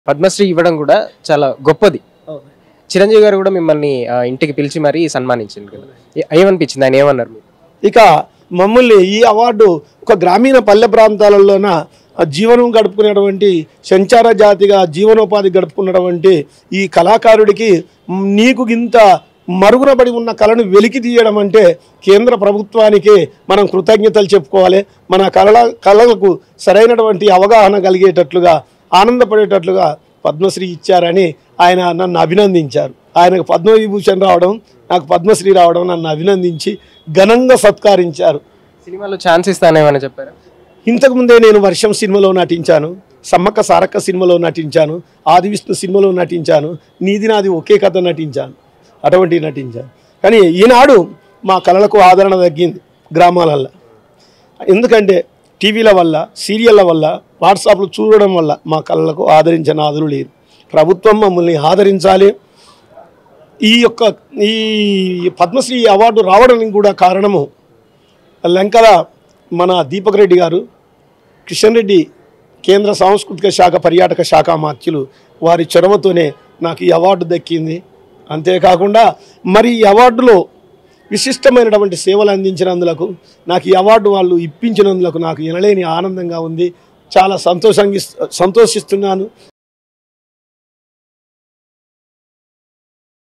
పద్మశ్రీ ఇవ్వడం కూడా చాలా గొప్పది చిరంజీవి గారు కూడా మిమ్మల్ని ఆ, ఇంటికి పిలిచి మరీ సన్మానించింది కదా ఏ- ఏమనిపించింది ఆయన ఏమన్నారు మీరు ఇక మమ్మల్ని ఈ అవార్డు ఒక గ్రామీణ పల్లె ప్రాంతాలలోన ఆ జీవనం గడుపుకునేటువంటి సంచార జాతిగా జీవనోపాధి గడుపుకున్నటువంటి ఈ కళాకారుడికి మ్, నీకు ఇంత మరుగునబడి ఉన్న కళను వెలికి తీయడం అంటే కేంద్ర ప్రభుత్వానికి మనం కృతజ్ఞతలు చెప్పుకోవాలి మన కళల కళలకు సరైనటువంటి అవగాహన కలిగేటట్లుగా ఆనందపడేటట్లుగా పద్మశ్రీ ఇచ్చారని ఆయన నన్ను అభినందించారు ఆయనకు పద్మవిభూషణ్ రావడం నాకు పద్మశ్రీ రావడం నన్ను అభినందించి ఘనంగా సత్కరించారు సినిమాలో ఛాన్స్ ఇస్తానేమని చెప్పారు ఇంతకుముందే నేను వర్షం సినిమాలో నటించాను సమ్మక్క సారక్క సినిమాలో నటించాను ఆది విష్ణు సినిమాలో నటించాను నీది నాది ఒకే కథ నటించాను అటువంటి నటించాను కానీ ఈనాడు మా కళలకు ఆదరణ తగ్గింది గ్రామాలల్లో ఎందుకంటే టీవీల వల్ల సీరియళ్ళ వల్ల వాట్సాప్లు చూడడం వల్ల మా కళలకు ఆదరించిన ఆదులు లేరు ప్రభుత్వం మమ్మల్ని ఆదరించాలి ఈ యొక్క ఈ పద్మశ్రీ అవార్డు రావడానికి కూడా కారణము లంకల మన దీపక్ రెడ్డి గారు కిషన్ రెడ్డి కేంద్ర సాంస్కృతిక శాఖ పర్యాటక శాఖ మాత్యులు వారి చొరవతోనే నాకు ఈ అవార్డు దక్కింది అంతేకాకుండా మరి ఈ అవార్డులో విశిష్టమైనటువంటి సేవలు అందించినందులకు నాకు ఈ అవార్డు వాళ్ళు ఇప్పించినందులకు నాకు ఎనలేని ఆనందంగా ఉంది చాలా సంతోషంగా సంతోషిస్తున్నాను